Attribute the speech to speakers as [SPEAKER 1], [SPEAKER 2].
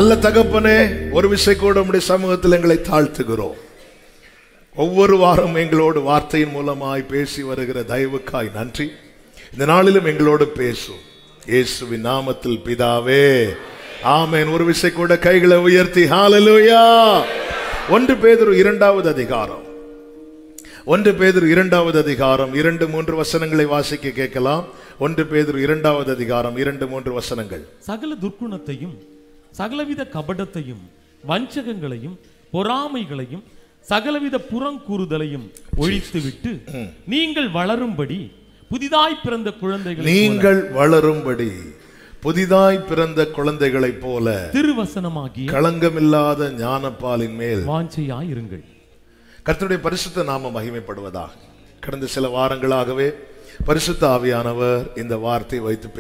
[SPEAKER 1] நல்ல தகப்பனே ஒரு விசை கூட உம்முடைய சமூகத்தில் எங்களை தாழ்த்துகிறோம் ஒவ்வொரு வாரம் எங்களோடு வார்த்தையின் மூலமாய் பேசி வருகிற தயவுக்காய் நன்றி இந்த நாளிலும் எங்களோடு பேசும் இயேசுவின் நாமத்தில் பிதாவே ஆமென் ஒரு விசை கூட கைகளை உயர்த்தி ஹalleluya ஒன்று பேதுரு இரண்டாவது அதிகாரம் ஒன்று பேதுரு இரண்டாவது அதிகாரம் இரண்டு மூன்று வசனங்களை வாசிக்க கேட்கலாம் ஒன்று பேதுரு இரண்டாவது அதிகாரம் இரண்டு மூன்று வசனங்கள்
[SPEAKER 2] சகல துர்க்குணத்தையும் சகலவித கபடத்தையும் வஞ்சகங்களையும் பொறாமைகளையும் சகலவித புறங்கூறுதலையும் ஒழித்துவிட்டு நீங்கள் வளரும்படி புதிதாய் பிறந்த குழந்தைகள்
[SPEAKER 1] நீங்கள் வளரும்படி புதிதாய் பிறந்த குழந்தைகளைப் போல
[SPEAKER 2] திருவசனமாகிய
[SPEAKER 1] களங்கமில்லாத ஞானப்பாலின் மேல்
[SPEAKER 2] வாஞ்சையாய் இருங்கள்
[SPEAKER 1] கர்த்தருடைய பரிசுத்த நாம மகிமைப்படுவதாக கடந்த சில வாரங்களாகவே பரிசுத்த ஆவியானவர் இந்த வார்த்தை வைத்து